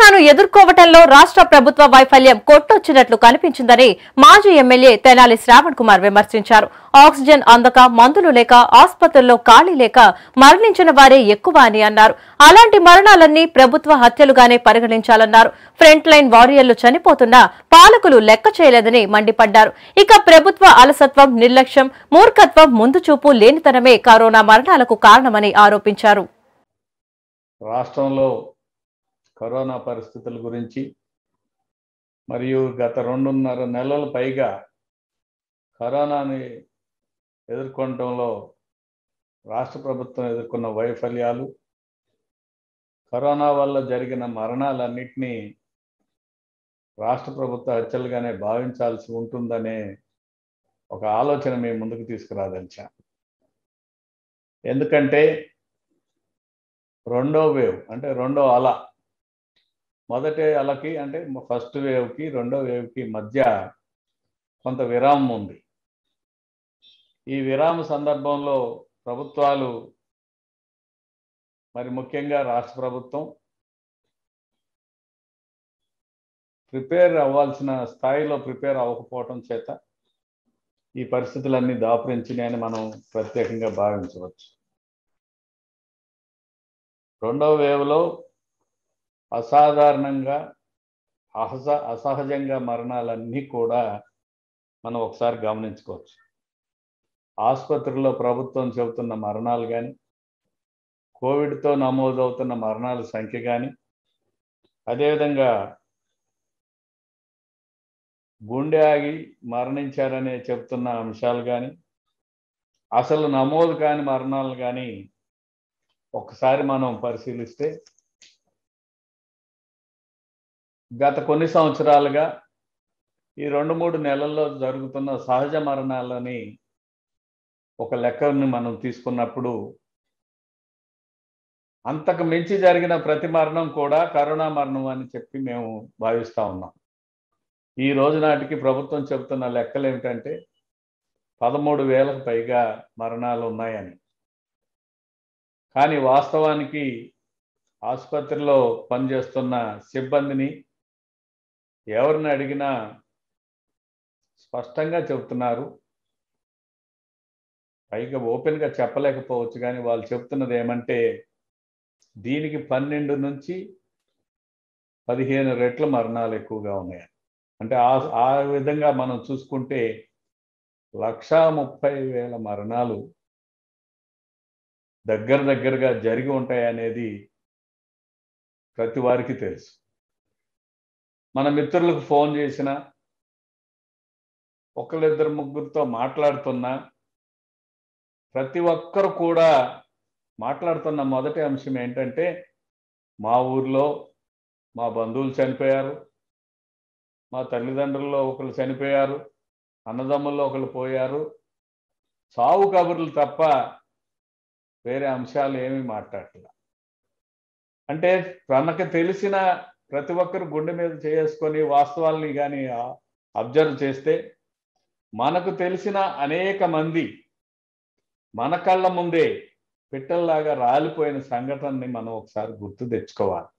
కరోనాను ఎదుర్కోవటంలో రాష్ట్ర ప్రభుత్వ వైఫల్యం కొట్టొచ్చినట్లు కనిపించిందని మాజీ ఎమ్మెల్యే తెనాలి శ్రావణ్ కుమార్ విమర్శించారు ఆక్సిజన్ అందక మందులు లేక ఆసుపత్రుల్లో ఖాళీ లేక మరణించిన వారే ఎక్కువ అని అన్నారు అలాంటి మరణాలన్నీ ప్రభుత్వ హత్యలుగానే పరిగణించాలన్నారు ఫ్రంట్ లైన్ వారియర్లు చనిపోతున్నా పాలకులు లెక్క చేయలేదని మండిపడ్డారు ఇక ప్రభుత్వ అలసత్వం నిర్లక్ష్యం మూర్ఖత్వం ముందు చూపు లేనితనమే కరోనా మరణాలకు కారణమని ఆరోపించారు రాష్ట్రంలో కరోనా పరిస్థితుల గురించి మరియు గత రెండున్నర నెలల పైగా కరోనాని ఎదుర్కొనడంలో రాష్ట్ర ప్రభుత్వం ఎదుర్కొన్న వైఫల్యాలు కరోనా వల్ల జరిగిన మరణాలన్నింటినీ రాష్ట్ర ప్రభుత్వ హత్యలుగానే భావించాల్సి ఉంటుందనే ఒక ఆలోచన మీ ముందుకు తీసుకురాదలిచా ఎందుకంటే రెండో వేవ్ అంటే రెండో అల మొదటి అలకి అంటే ఫస్ట్ వేవ్కి రెండో వేవ్కి మధ్య కొంత విరామం ఉంది ఈ విరామ సందర్భంలో ప్రభుత్వాలు మరి ముఖ్యంగా రాష్ట్ర ప్రభుత్వం ప్రిపేర్ అవ్వాల్సిన స్థాయిలో ప్రిపేర్ అవ్వకపోవటం చేత ఈ పరిస్థితులన్నీ దాపురించినాయని మనం ప్రత్యేకంగా భావించవచ్చు రెండవ వేవ్లో అసాధారణంగా అసహ అసహజంగా మరణాలన్నీ కూడా మనం ఒకసారి గమనించుకోవచ్చు ఆసుపత్రిలో ప్రభుత్వం చెబుతున్న మరణాలు కానీ కోవిడ్తో నమోదవుతున్న మరణాల సంఖ్య కానీ అదేవిధంగా గుండె ఆగి మరణించారనే చెప్తున్న అంశాలు కానీ అసలు నమోదు కాని మరణాలు కానీ ఒకసారి మనం పరిశీలిస్తే గత కొన్ని సంవత్సరాలుగా ఈ రెండు మూడు నెలల్లో జరుగుతున్న సహజ మరణాలని ఒక లెక్కని మనం తీసుకున్నప్పుడు అంతకు మించి జరిగిన ప్రతి మరణం కూడా కరోనా మరణం అని చెప్పి మేము భావిస్తూ ఉన్నాం ఈ రోజు నాటికి ప్రభుత్వం చెబుతున్న లెక్కలు ఏమిటంటే పదమూడు వేలకు పైగా మరణాలు ఉన్నాయని కానీ వాస్తవానికి ఆసుపత్రిలో పనిచేస్తున్న సిబ్బందిని ఎవరిని అడిగినా స్పష్టంగా చెబుతున్నారు పైగా ఓపెన్గా చెప్పలేకపోవచ్చు కానీ వాళ్ళు చెప్తున్నది ఏమంటే దీనికి పన్నెండు నుంచి పదిహేను రెట్ల మరణాలు ఎక్కువగా ఉన్నాయి అంటే ఆ ఆ విధంగా మనం చూసుకుంటే లక్షా ముప్పై వేల మరణాలు దగ్గర దగ్గరగా జరిగి ఉంటాయనేది ప్రతి వారికి తెలుసు మన మిత్రులకు ఫోన్ చేసిన ఒకళ్ళిద్దరు ముగ్గురితో మాట్లాడుతున్నా ప్రతి ఒక్కరు కూడా మాట్లాడుతున్న మొదటి అంశం ఏంటంటే మా ఊర్లో మా బంధువులు చనిపోయారు మా తల్లిదండ్రుల్లో ఒకరు చనిపోయారు అన్నదమ్ముల్లో ఒకరు పోయారు చావు కబుర్లు తప్ప వేరే అంశాలు ఏమీ మాట్లాడలే అంటే తనకు తెలిసిన ప్రతి ఒక్కరు గుండె మీద చేసుకొని వాస్తవాల్ని కానీ అబ్జర్వ్ చేస్తే మనకు తెలిసిన అనేక మంది మన కళ్ళ ముందే పిట్టల్లాగా రాలిపోయిన సంఘటనని మనం ఒకసారి గుర్తు తెచ్చుకోవాలి